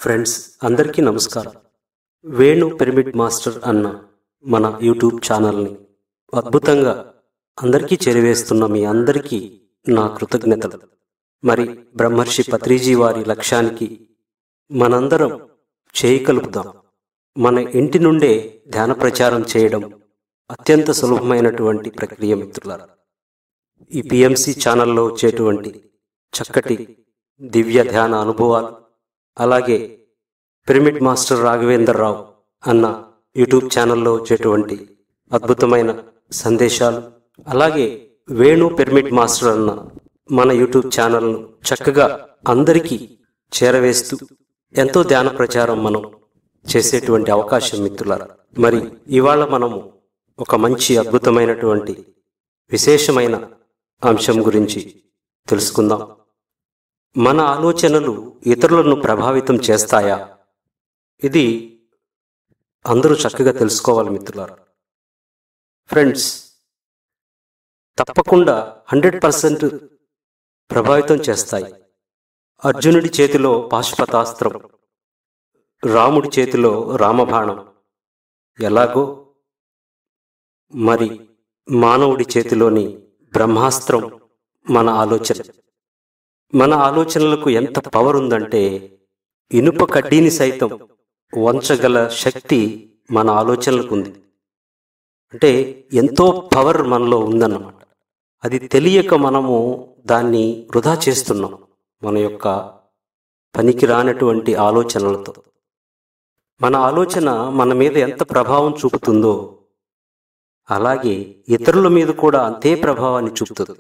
friends అందరికీ నమస్కారం Venu pyramid master అన్న మన యూట్యూబ్ ఛానల్ని అద్భుతంగా అందరికీ చేరవేస్తున్న మీ అందరికీ నా కృతజ్ఞతలు మరి బ్రహ్మర్షి పత్రిజీ వారి లక్ష్యానికి మనందరం చేయి కలుపుదాం మన ఇంటి నుండే ధ్యాన ప్రచారం చేయడం అత్యంత సులభమైనటువంటి ప్రక్రియ మిత్రులారా ఈ పిఎంసి ఛానల్లో వచ్చేటువంటి చక్కటి దివ్య ధ్యాన అనుభవాలు అలాగే పిరమిడ్ మాస్టర్ రాఘవేందర్ రావు అన్న యూట్యూబ్ ఛానల్లో వచ్చేటువంటి అద్భుతమైన సందేశాలు అలాగే వేణు పిరమిడ్ మాస్టర్ అన్న మన యూట్యూబ్ ఛానల్ను చక్కగా అందరికీ చేరవేస్తూ ఎంతో ధ్యాన ప్రచారం మనం చేసేటువంటి అవకాశం మిత్రులారా మరి ఇవాళ మనము ఒక మంచి అద్భుతమైనటువంటి విశేషమైన అంశం గురించి తెలుసుకుందాం మన ఆలోచనలు ఇతరులను ప్రభావితం చేస్తాయా ఇది అందరూ చక్కగా తెలుసుకోవాలి మిత్రులారా ఫ్రెండ్స్ తప్పకుండా హండ్రెడ్ పర్సెంట్ ప్రభావితం చేస్తాయి అర్జునుడి చేతిలో పాశుపతాస్త్రం రాముడి చేతిలో రామబాణం ఎలాగో మరి మానవుడి చేతిలోని బ్రహ్మాస్త్రం మన ఆలోచన మన ఆలోచనలకు ఎంత పవర్ ఉందంటే ఇనుప కడ్డీని సైతం వంచగల శక్తి మన ఆలోచనలకు ఉంది అంటే ఎంతో పవర్ మనలో ఉందన్నమాట అది తెలియక మనము దాన్ని వృధా చేస్తున్నాం మన యొక్క పనికి రానటువంటి ఆలోచనలతో మన ఆలోచన మన మీద ఎంత ప్రభావం చూపుతుందో అలాగే ఇతరుల మీద కూడా అంతే ప్రభావాన్ని చూపుతుంది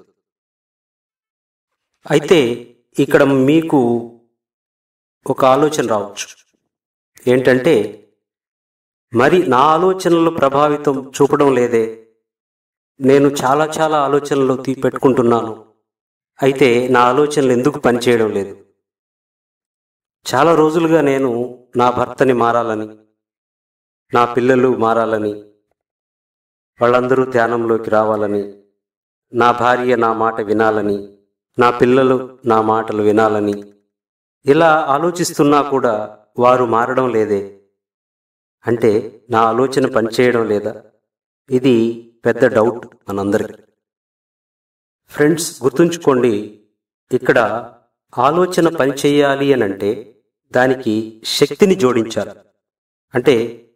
అయితే ఇక్కడ మీకు ఒక ఆలోచన రావచ్చు ఏంటంటే మరి నా ఆలోచనలు ప్రభావితం చూపడం లేదే నేను చాలా చాలా ఆలోచనలు తీ పెట్టుకుంటున్నాను అయితే నా ఆలోచనలు ఎందుకు పనిచేయడం లేదు చాలా రోజులుగా నేను నా భర్తని మారాలని నా పిల్లలు మారాలని వాళ్ళందరూ ధ్యానంలోకి రావాలని నా భార్య నా మాట వినాలని నా పిల్లలు నా మాటలు వినాలని ఇలా ఆలోచిస్తున్నా కూడా వారు మారడం లేదే అంటే నా ఆలోచన పనిచేయడం లేదా ఇది పెద్ద డౌట్ మనందరికి ఫ్రెండ్స్ గుర్తుంచుకోండి ఇక్కడ ఆలోచన పనిచేయాలి అని అంటే దానికి శక్తిని జోడించాలి అంటే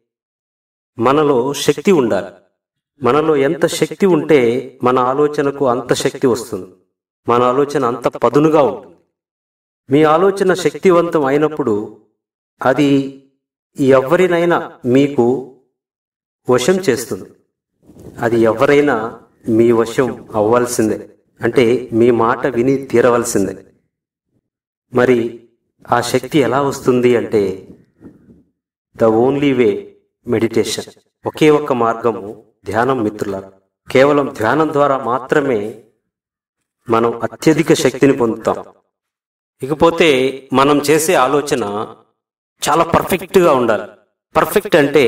మనలో శక్తి ఉండాలి మనలో ఎంత శక్తి ఉంటే మన ఆలోచనకు అంత శక్తి వస్తుంది మన ఆలోచన అంత పదునుగా ఉంటుంది మీ ఆలోచన శక్తివంతం అయినప్పుడు అది ఎవరినైనా మీకు వశం చేస్తుంది అది ఎవరైనా మీ వశం అవ్వాల్సిందే అంటే మీ మాట విని తీరవలసిందే మరి ఆ శక్తి ఎలా వస్తుంది అంటే ద ఓన్లీ వే మెడిటేషన్ ఒకే ఒక్క మార్గము ధ్యానం మిత్రుల కేవలం ధ్యానం ద్వారా మాత్రమే మనం అత్యధిక శక్తిని పొందుతాం ఇకపోతే మనం చేసే ఆలోచన చాలా పర్ఫెక్ట్గా ఉండాలి పర్ఫెక్ట్ అంటే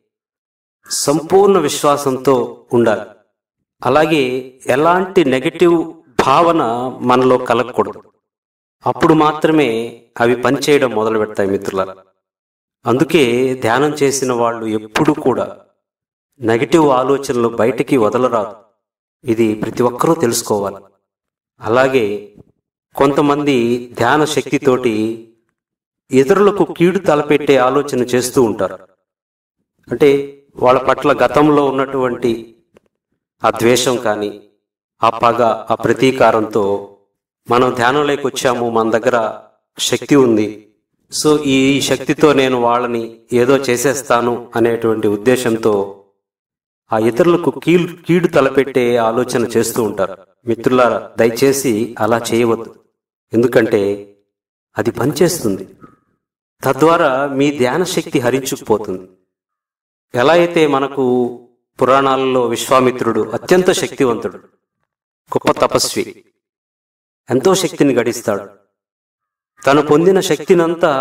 సంపూర్ణ విశ్వాసంతో ఉండాలి అలాగే ఎలాంటి నెగటివ్ భావన మనలో కలగకూడదు అప్పుడు మాత్రమే అవి పనిచేయడం మొదలు పెడతాయి మిత్రుల అందుకే ధ్యానం చేసిన వాళ్ళు ఎప్పుడూ కూడా నెగటివ్ ఆలోచనలు బయటికి వదలరాదు ఇది ప్రతి ఒక్కరూ తెలుసుకోవాలి అలాగే కొంతమంది ధ్యాన శక్తితోటి ఇతరులకు కీడు తలపెట్టే ఆలోచన చేస్తూ ఉంటారు అంటే వాళ్ళ పట్ల గతంలో ఉన్నటువంటి ఆ ద్వేషం కానీ ఆ పగ ఆ ప్రతీకారంతో మనం ధ్యానంలోకి వచ్చాము మన దగ్గర శక్తి ఉంది సో ఈ శక్తితో నేను వాళ్ళని ఏదో చేసేస్తాను అనేటువంటి ఉద్దేశంతో ఆ ఇతరులకు కీడు కీడు తలపెట్టే ఆలోచన చేస్తూ ఉంటారు మిత్రులారా దయచేసి అలా చేయవద్దు ఎందుకంటే అది పనిచేస్తుంది తద్వారా మీ ధ్యాన శక్తి హరించుకుపోతుంది ఎలా అయితే మనకు పురాణాలలో విశ్వామిత్రుడు అత్యంత శక్తివంతుడు గొప్ప తపస్వి ఎంతో శక్తిని గడిస్తాడు తను పొందిన శక్తినంతా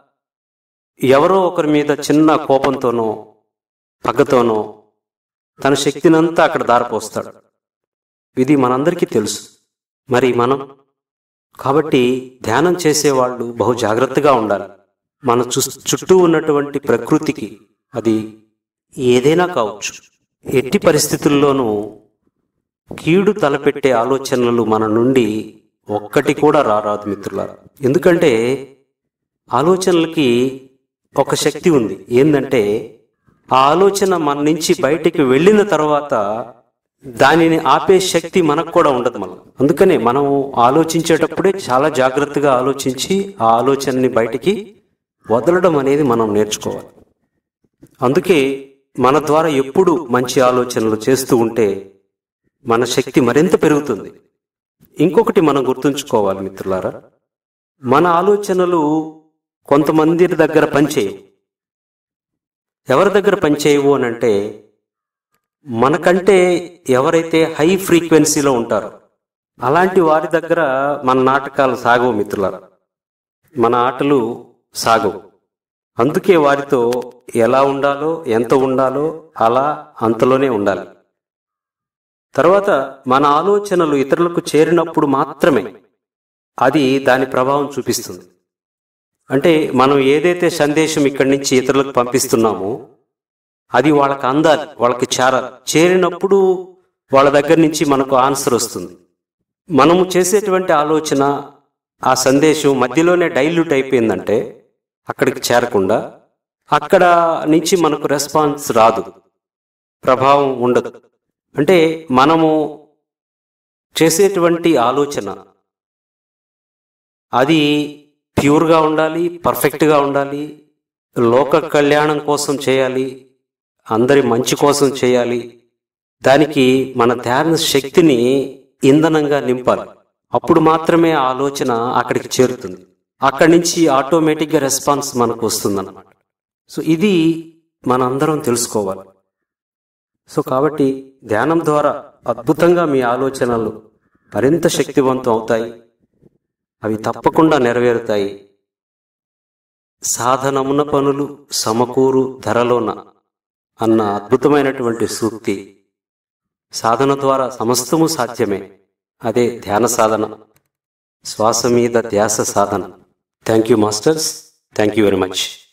ఎవరో ఒకరి మీద చిన్న కోపంతోనో పగతోనో తన శక్తినంతా అక్కడ దారిపోస్తాడు ఇది మనందరికీ తెలుసు మరి మనం కాబట్టి ధ్యానం చేసేవాళ్ళు బహు జాగ్రత్తగా ఉండాలి మన చు చుట్టూ ఉన్నటువంటి ప్రకృతికి అది ఏదైనా కావచ్చు ఎట్టి పరిస్థితుల్లోనూ కీడు తలపెట్టే ఆలోచనలు మన నుండి ఒక్కటి కూడా రారాదు మిత్రులారా ఎందుకంటే ఆలోచనలకి ఒక శక్తి ఉంది ఏంటంటే ఆ ఆలోచన మన నుంచి బయటికి వెళ్ళిన తర్వాత దానిని ఆపే శక్తి మనకు కూడా ఉండదు మనం అందుకనే మనం ఆలోచించేటప్పుడే చాలా జాగ్రత్తగా ఆలోచించి ఆ ఆలోచనని బయటికి వదలడం అనేది మనం నేర్చుకోవాలి అందుకే మన ద్వారా ఎప్పుడు మంచి ఆలోచనలు చేస్తూ ఉంటే మన శక్తి మరింత పెరుగుతుంది ఇంకొకటి మనం గుర్తుంచుకోవాలి మిత్రులారా మన ఆలోచనలు కొంతమంది దగ్గర పనిచేయవు ఎవరి దగ్గర పనిచేయవు అని అంటే మనకంటే ఎవరైతే హై ఫ్రీక్వెన్సీలో ఉంటారో అలాంటి వారి దగ్గర మన నాటకాలు సాగవు మిత్రులారా మన ఆటలు సాగవు అందుకే వారితో ఎలా ఉండాలో ఎంత ఉండాలో అలా అంతలోనే ఉండాలి తర్వాత మన ఆలోచనలు ఇతరులకు చేరినప్పుడు మాత్రమే అది దాని ప్రభావం చూపిస్తుంది అంటే మనం ఏదైతే సందేశం ఇక్కడి నుంచి ఇతరులకు పంపిస్తున్నామో అది వాళ్ళకి అందాలి వాళ్ళకి చేరాలి చేరినప్పుడు వాళ్ళ దగ్గర నుంచి మనకు ఆన్సర్ వస్తుంది మనము చేసేటువంటి ఆలోచన ఆ సందేశం మధ్యలోనే డైల్యూట్ అయిపోయిందంటే అక్కడికి చేరకుండా అక్కడ నుంచి మనకు రెస్పాన్స్ రాదు ప్రభావం ఉండదు అంటే మనము చేసేటువంటి ఆలోచన అది ప్యూర్గా ఉండాలి పర్ఫెక్ట్గా ఉండాలి లోక కళ్యాణం కోసం చేయాలి అందరి మంచి కోసం చేయాలి దానికి మన ధ్యాన శక్తిని ఇంధనంగా నింపాలి అప్పుడు మాత్రమే ఆ ఆలోచన అక్కడికి చేరుతుంది అక్కడి నుంచి ఆటోమేటిక్గా రెస్పాన్స్ మనకు వస్తుందన్నమాట సో ఇది మనందరం తెలుసుకోవాలి సో కాబట్టి ధ్యానం ద్వారా అద్భుతంగా మీ ఆలోచనలు మరింత శక్తివంతం అవుతాయి అవి తప్పకుండా నెరవేరుతాయి సాధనమున పనులు సమకూరు ధరలోన అన్న అద్భుతమైనటువంటి సూక్తి సాధన ద్వారా సమస్తము సాధ్యమే అదే ధ్యాన సాధన శ్వాస మీద ధ్యాస సాధన thank you masters thank you very much